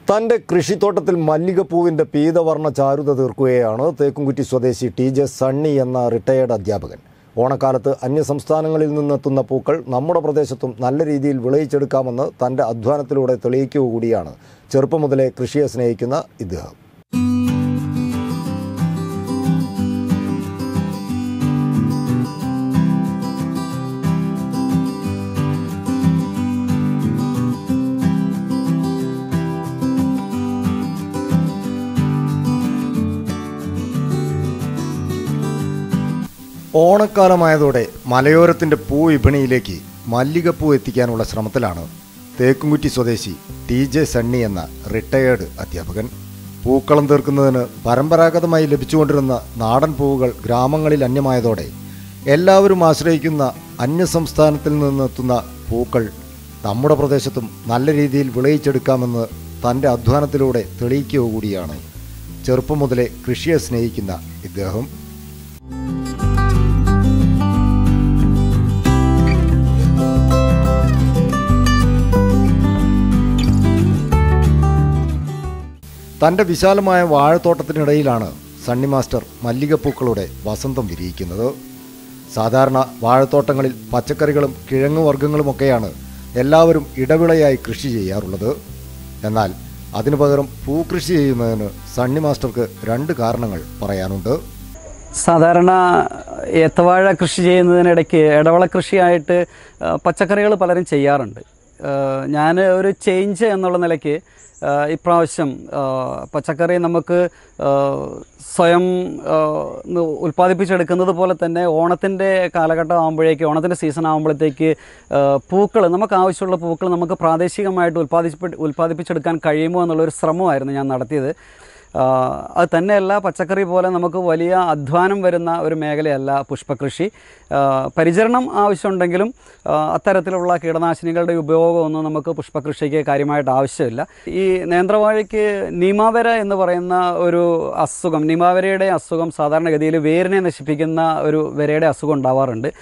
തൻ്റെ കൃഷിത്തോട്ടത്തിൽ മല്ലികപ്പൂവിൻ്റെ പീതവർണ്ണ ചാരുത തീർക്കുകയാണ് തേക്കുംകുറ്റി സ്വദേശി ടി ജെ സണ്ണി എന്ന റിട്ടയേർഡ് അധ്യാപകൻ ഓണക്കാലത്ത് അന്യസംസ്ഥാനങ്ങളിൽ നിന്നെത്തുന്ന പൂക്കൾ നമ്മുടെ പ്രദേശത്തും നല്ല രീതിയിൽ വിളയിച്ചെടുക്കാമെന്ന് തൻ്റെ അധ്വാനത്തിലൂടെ തെളിയിക്കുക കൂടിയാണ് ചെറുപ്പം മുതലേ കൃഷിയെ സ്നേഹിക്കുന്ന ഇദ്ദേഹം ഓണക്കാലമായതോടെ മലയോരത്തിൻ്റെ പൂ വിപണിയിലേക്ക് മല്ലികപ്പൂ എത്തിക്കാനുള്ള ശ്രമത്തിലാണ് തേക്കുംകുറ്റി സ്വദേശി ടി ജെ സണ്ണി എന്ന റിട്ടയേർഡ് അധ്യാപകൻ പൂക്കളം തീർക്കുന്നതിന് പരമ്പരാഗതമായി ലഭിച്ചുകൊണ്ടിരുന്ന നാടൻ പൂവുകൾ ഗ്രാമങ്ങളിൽ അന്യമായതോടെ എല്ലാവരും ആശ്രയിക്കുന്ന അന്യസംസ്ഥാനത്തിൽ നിന്നെത്തുന്ന പൂക്കൾ നമ്മുടെ പ്രദേശത്തും നല്ല രീതിയിൽ വിളയിച്ചെടുക്കാമെന്ന് തൻ്റെ അധ്വാനത്തിലൂടെ തെളിയിക്കുക കൂടിയാണ് ചെറുപ്പം മുതലേ കൃഷിയെ സ്നേഹിക്കുന്ന ഇദ്ദേഹം തൻ്റെ വിശാലമായ വാഴത്തോട്ടത്തിനിടയിലാണ് സണ്ണി മാസ്റ്റർ മല്ലികപ്പൂക്കളുടെ വസന്തം വിരിയിക്കുന്നത് സാധാരണ വാഴത്തോട്ടങ്ങളിൽ പച്ചക്കറികളും കിഴങ്ങു വർഗ്ഗങ്ങളുമൊക്കെയാണ് എല്ലാവരും ഇടവിളയായി കൃഷി ചെയ്യാറുള്ളത് എന്നാൽ അതിനു പകരം പൂക്കൃഷി ചെയ്യുന്നതിന് സണ്ണി മാസ്റ്റർക്ക് രണ്ട് കാരണങ്ങൾ പറയാനുണ്ട് സാധാരണ ഏത്തവാഴ കൃഷി ചെയ്യുന്നതിനിടയ്ക്ക് ഇടവള കൃഷിയായിട്ട് പച്ചക്കറികൾ പലരും ചെയ്യാറുണ്ട് ഞാൻ ഒരു ചേഞ്ച് എന്നുള്ള നിലയ്ക്ക് ആ, ഇപ്രാവശ്യം ആ, പച്ചക്കറി നമുക്ക് ആ, സ്വയം ആ, ന്ന് ഉൽപ്പാദിപ്പിച്ചെടുക്കുന്നത് പോലെ തന്നെ ഓണത്തിൻ്റെ കാലഘട്ടം ആകുമ്പോഴേക്ക് ഓണത്തിൻ്റെ സീസൺ ആകുമ്പോഴത്തേക്ക് പൂക്കൾ നമുക്ക് ആവശ്യമുള്ള പൂക്കൾ നമുക്ക് പ്രാദേശികമായിട്ട് ഉൽപ്പാദിപ്പിച്ച് ഉൽപ്പാദിപ്പിച്ചെടുക്കാൻ കഴിയുമോ എന്നുള്ളൊരു ശ്രമമായിരുന്നു ഞാൻ നടത്തിയത് ആ, അത് തന്നെയല്ല പച്ചക്കറി പോലെ നമുക്ക് വലിയ അധ്വാനം വരുന്ന ഒരു മേഖലയല്ല പുഷ്പകൃഷി ആ, പരിചരണം ആവശ്യമുണ്ടെങ്കിലും ആ, അത്തരത്തിലുള്ള കീടനാശിനികളുടെ ഉപയോഗമൊന്നും നമുക്ക് പുഷ്പകൃഷിക്ക് കാര്യമായിട്ട് ആവശ്യമില്ല ഈ നേന്ത്രവാഴയ്ക്ക് നീമാവര എന്ന് പറയുന്ന ഒരു അസുഖം നീമാവരയുടെ അസുഖം സാധാരണഗതിയിൽ വേരിനെ നശിപ്പിക്കുന്ന ഒരു വരയുടെ അസുഖം ഉണ്ടാവാറുണ്ട്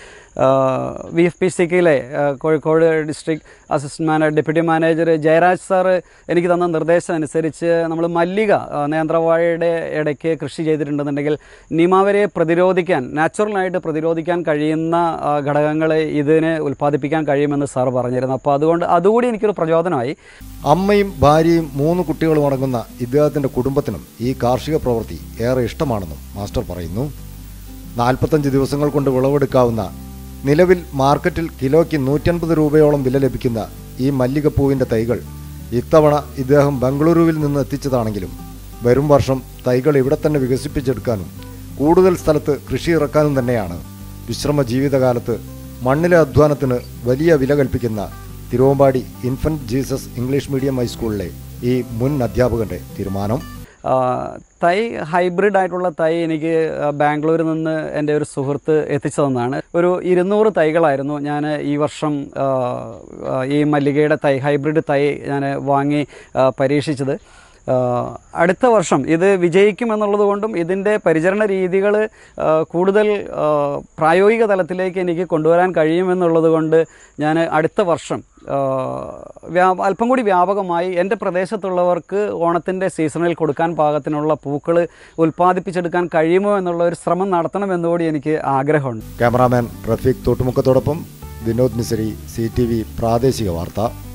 വി എഫ് പി സിക്കിലെ Kozhikode district assistant manager deputy manager Jayaraj sir എനിക്ക് തന്ന നിർദ്ദേശം അനുസരിച്ച് നമ്മൾ മല്ലിക ആ, നേന്ത്രവാഴയുടെ ഇടയ്ക്ക് കൃഷി ചെയ്തിട്ടുണ്ടെന്നുണ്ടെങ്കിൽ നിമാവരയെ പ്രതിരോധിക്കാൻ നാച്ചുറലായിട്ട് പ്രതിരോധിക്കാൻ കഴിയുന്ന ഘടകങ്ങൾ ഇതിന് ഉൽപ്പാദിപ്പിക്കാൻ കഴിയുമെന്ന് സാർ പറഞ്ഞിരുന്നു അപ്പോൾ അതുകൊണ്ട് അതുകൂടി എനിക്കൊരു പ്രചോദനമായി അമ്മയും ഭാര്യയും മൂന്ന് കുട്ടികളും അടങ്ങുന്ന ഇദ്ദേഹത്തിൻ്റെ കുടുംബത്തിനും ഈ കാർഷിക പ്രവൃത്തി ഏറെ ഇഷ്ടമാണെന്നും മാസ്റ്റർ പറയുന്നു നാൽപ്പത്തഞ്ച് ദിവസങ്ങൾ കൊണ്ട് വിളവെടുക്കാവുന്ന നിലവിൽ മാർക്കറ്റിൽ കിലോയ്ക്ക് നൂറ്റൻപത് രൂപയോളം വില ലഭിക്കുന്ന ഈ മല്ലികപ്പൂവിൻ്റെ തൈകൾ ഇത്തവണ ഇദ്ദേഹം ബംഗളൂരുവിൽ നിന്ന് എത്തിച്ചതാണെങ്കിലും വരും വർഷം തൈകൾ ഇവിടെ തന്നെ വികസിപ്പിച്ചെടുക്കാനും കൂടുതൽ സ്ഥലത്ത് കൃഷി ഇറക്കാനും തന്നെയാണ് വിശ്രമ ജീവിതകാലത്ത് മണ്ണിലെ അധ്വാനത്തിന് വലിയ വില കൽപ്പിക്കുന്ന Thiruvambadi infant Jesus English medium ഹൈസ്കൂളിലെ ഈ മുൻ അധ്യാപകന്റെ തീരുമാനം ആ, തൈ ഹൈബ്രിഡ് ആയിട്ടുള്ള തൈ എനിക്ക് ആ, ബാംഗ്ലൂരിൽ നിന്ന് എൻ്റെ ഒരു സുഹൃത്ത് എത്തിച്ചു തന്നതാണ് ഒരു ഇരുന്നൂറ് തൈകളായിരുന്നു ഞാൻ ഈ വർഷം ആ, ആ, ഈ മല്ലികയുടെ തൈ ഹൈബ്രിഡ് തൈ ഞാൻ വാങ്ങി ആ, പരീക്ഷിച്ചത് ആ, അടുത്ത വർഷം ഇത് വിജയിക്കുമെന്നുള്ളത് കൊണ്ടും ഇതിൻ്റെ പരിചരണ രീതികൾ കൂടുതൽ ആ, പ്രായോഗിക തലത്തിലേക്ക് എനിക്ക് കൊണ്ടുവരാൻ കഴിയുമെന്നുള്ളത് കൊണ്ട് ഞാൻ അടുത്ത വർഷം ആ, വ്യാ അല്പം കൂടി വ്യാപകമായി എൻ്റെ പ്രദേശത്തുള്ളവർക്ക് ഓണത്തിൻ്റെ സീസണിൽ കൊടുക്കാൻ പാകത്തിനുള്ള പൂക്കൾ ഉൽപ്പാദിപ്പിച്ചെടുക്കാൻ കഴിയുമോ എന്നുള്ള ഒരു ശ്രമം നടത്തണമെന്നുകൂടി എനിക്ക് ആഗ്രഹമുണ്ട് ക്യാമറാമാൻ റഫീഖ് തോട്ടുമുക്കത്തോടൊപ്പം Vinod Misari C T V പ്രാദേശിക വാർത്ത